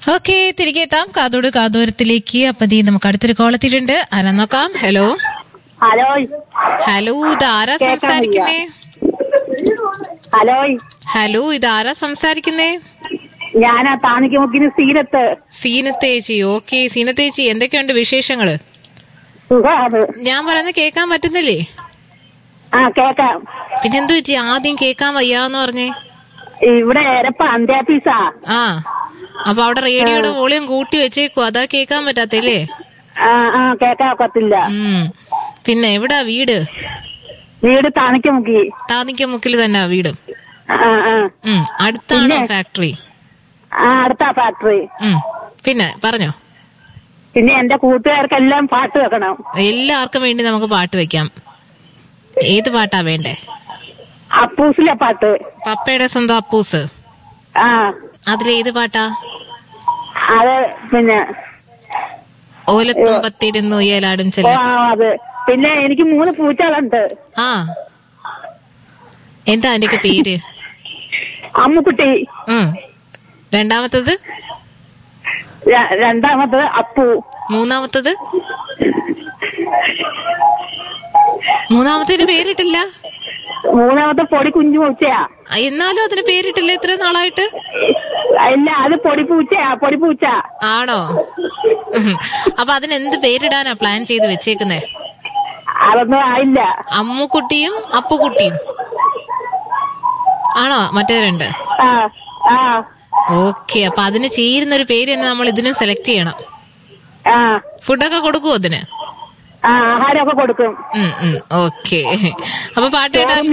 Okay തിരികെ എത്താം കാതോട് കാതോരത്തിലേക്ക് അപ്പൊ ദീ നമുക്ക് അടുത്തൊരു കോൾ എത്തിയിട്ടുണ്ട് ആരാ നോക്കാം ഹലോ ഹലോ ഹലോ ഇത് ആരാ കേൾക്കാൻ സംസാരിക്കുന്നേ ഹലോ ഹലോ ഇത് ആരാ സംസാരിക്കുന്നേ ഞാനാ താണിക്ക് മുക്കിന് സീനത്ത് സീനത്തേച്ചി ഓക്കെ സീനത്തേച്ചി എന്തൊക്കെയുണ്ട് വിശേഷങ്ങള് സുഖാണ് ഞാൻ പറയുന്നത് കേൾക്കാൻ പറ്റുന്നില്ലേ ആ കേക്കാം പിന്നെ എന്തു വെച്ചി ആദ്യം കേൾക്കാൻ വയ്യാന്ന് പറഞ്ഞേ ഇവിടെ എരപ്പ അന്ത്യാഫീസാ ആ അപ്പൊ അവിടെ റേഡിയോയുടെ വോളിയം കൂട്ടി വെച്ചേക്കു അതാ കേൾക്കാൻ പറ്റാത്തല്ലേ ആ ആ കേക്കാൻ ഒക്കത്തില്ല ഉം പിന്നെ എവിടാ വീട് വീട് താണിക്ക് മുക്കി താന്നിക്ക മുക്കിൽ തന്നെ വീട് ആ ആ ഉം അടുത്താണോ പിന്നെ? ഫാക്ടറി ആ അടുത്ത ഫാക്ടറി ഉം പിന്നെ പറഞ്ഞോ പിന്നെ എന്റെ കൂട്ടുകാർക്കെല്ലാം പാട്ട് വെക്കണം എല്ലാവർക്കും വേണ്ടി നമുക്ക് പാട്ട് വെക്കാം ഏത് പാട്ടാ വേണ്ടേ അപ്പൂസിലെ പാട്ട് പപ്പയുടെ സ്വന്തം അപ്പൂസ് ആ അതിലേത് പാട്ടാ അത് പിന്നെ ഓലത്തുമ്പത്തിരുന്നു ഉയലാടും ഓ, ചെല്ല ആ, അത് പിന്നെ എനിക്ക് മൂന്ന് പൂച്ചകളുണ്ട് ആ എന്താ അതിന്റെയൊക്കെ പേര് അമ്മുക്കുട്ടി ഉം രണ്ടാമത്തത് ര- രണ്ടാമത്തത് അപ്പു മൂന്നാമത്തത് മൂന്നാമത്തേന് പേരിട്ടില്ല മൂന്നാമത്തെ പൊടി കുഞ്ഞു പൂച്ചയാ ആ, എന്നാലും അതിന് പേരിട്ടില്ല ഇത്ര നാളായിട്ട് ഇല്ല അത് പൊടി പൂച്ചയാ പൊടി പൂച്ച ആണോ ഉം. അപ്പൊ അതിന് എന്ത് പേരിടാനാ പ്ലാൻ ചെയ്ത് വെച്ചേക്കുന്നേ അതൊന്നും ആയില്ല അമ്മുക്കുട്ടിയും അപ്പുക്കുട്ടിയും ആണോ മറ്റേ രണ്ട് ആ ആ ഓക്കെ അപ്പൊ അതിന് ചേരുന്ന ഒരു പേര് തന്നെ നമ്മൾ ഇതിനും സെലക്ട് ചെയ്യണം ആ ഫുഡൊക്കെ കൊടുക്കുവോ അതിന് ആ ആഹാരമൊക്കെ കൊടുക്കും ഓക്കെ അപ്പൊ പാട്ട് കേട്ടാൽ